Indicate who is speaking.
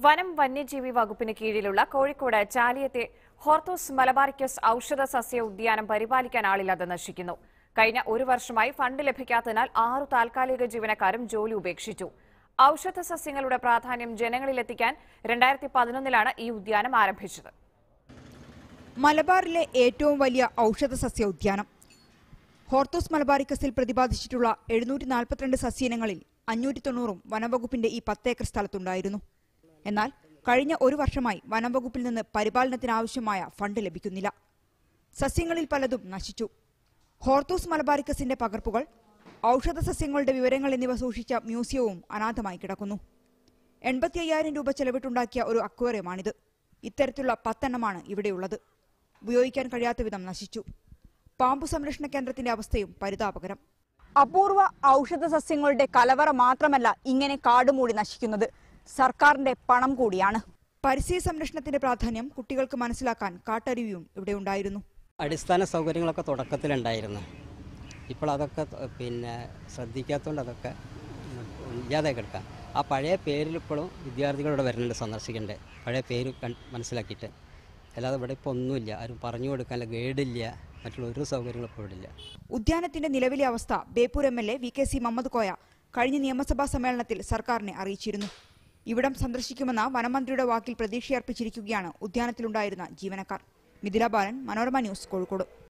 Speaker 1: വനം വന്യജീവി വകുപ്പിന് കീഴിലുള്ള കോഴിക്കോട് ചാലിയത്തെ ഹോർത്തോസ് മലബാറിക്കസ് ഔഷധ സസ്യ ഉദ്യാനം പരിപാലിക്കാൻ ആളില്ലാതെ നശിക്കുന്നു കഴിഞ്ഞ ഒരു വർഷമായി ഫണ്ട് ലഭിക്കാത്തതിനാൽ ആറു താൽക്കാലിക ജീവനക്കാരും ജോലി ഉപേക്ഷിച്ചു ഔഷധ സസ്യങ്ങളുടെ പ്രാധാന്യം ജനങ്ങളിലെത്തിക്കാൻ രണ്ടായിരത്തി പതിനൊന്നിലാണ് ഈ ഉദ്യാനം ആരംഭിച്ചത്
Speaker 2: മലബാറിലെ ഏറ്റവും വലിയ ഔഷധ സസ്യ ഉദ്യാനം ഹോർത്തോസ് മലബാറിക്കസിൽ പ്രതിപാദിച്ചിട്ടുള്ള എഴുന്നൂറ്റി നാൽപ്പത്തിരണ്ട് സസ്യയിനങ്ങളിൽ അഞ്ഞൂറ്റി തൊണ്ണൂറും വനംവകുപ്പിന്റെ ഈ പത്തേക്കർ സ്ഥലത്തുണ്ടായിരുന്നു എന്നാൽ കഴിഞ്ഞ ഒരു വർഷമായി വനംവകുപ്പിൽ നിന്ന് പരിപാലനത്തിനാവശ്യമായ ഫണ്ട് ലഭിക്കുന്നില്ല സസ്യങ്ങളിൽ പലതും നശിച്ചു ഹോർത്തോസ് മലബാറിക്കസിന്റെ പകർപ്പുകൾ ഔഷധ സസ്യങ്ങളുടെ വിവരങ്ങൾ എന്നിവ സൂക്ഷിച്ച മ്യൂസിയവും അനാഥമായി കിടക്കുന്നു എൺപത്തി അയ്യായിരം രൂപ ചെലവിട്ടുണ്ടാക്കിയ ഒരു അക്വേറിയമാണിത് ഇത്തരത്തിലുള്ള പത്തെണ്ണമാണ് ഇവിടെയുള്ളത് ഉപയോഗിക്കാൻ കഴിയാത്ത വിധം നശിച്ചു പാമ്പു സംരക്ഷണ കേന്ദ്രത്തിന്റെ അവസ്ഥയും പരിതാപകരം അപൂർവ ഔഷധ സസ്യങ്ങളുടെ കലവറ മാത്രമല്ല ഇങ്ങനെ കാടുമൂടി നശിക്കുന്നത് സർക്കാരിന്റെ പണം കൂടിയാണ് പരിസ്ഥിതി സംരക്ഷണത്തിന്റെ പ്രാധാന്യം കുട്ടികൾക്ക് മനസ്സിലാക്കാൻ കാട്ടരുവിയും ഇവിടെ ഉണ്ടായിരുന്നു
Speaker 3: അടിസ്ഥാന സൗകര്യങ്ങളൊക്കെ തുടക്കത്തിലുണ്ടായിരുന്നു ഇപ്പോൾ അതൊക്കെ ത- പിന്നെ ശ്രദ്ധിക്കാത്തതുകൊണ്ട് അതൊക്കെ ഇല്ലാതെ കിടക്കാം ആ പഴയ പേരിൽ ഇപ്പോഴും വിദ്യാർത്ഥികളിവിടെ വരുന്നുണ്ട് സന്ദർശിക്കേണ്ടത് പഴയ പേര് കൺ മനസ്സിലാക്കിയിട്ട് അല്ലാതെ ഇവിടെ ഇപ്പോൾ ഒന്നുമില്ല ആരും പറഞ്ഞു കൊടുക്കാനുള്ള ഗൈഡില്ല മറ്റുള്ള ഒരു സൗകര്യങ്ങളും ഇപ്പോൾ ഇവിടെ ഇല്ല
Speaker 2: ഉദ്യാനത്തിന്റെ നിലവിലെ അവസ്ഥ Beypore M L A V K C Muhammad Koya കഴിഞ്ഞ നിയമസഭാ സമ്മേളനത്തിൽ സർക്കാരിനെ അറിയിച്ചിരുന്നു ഇവിടം സന്ദർശിക്കുമെന്ന വനമന്ത്രിയുടെ വാക്കിൽ പ്രതീക്ഷയർപ്പിച്ചിരിക്കുകയാണ് ഉദ്യാനത്തിലുണ്ടായിരുന്ന ജീവനക്കാർ മിഥില ബാലൻ മനോരമ ന്യൂസ് കോഴിക്കോട്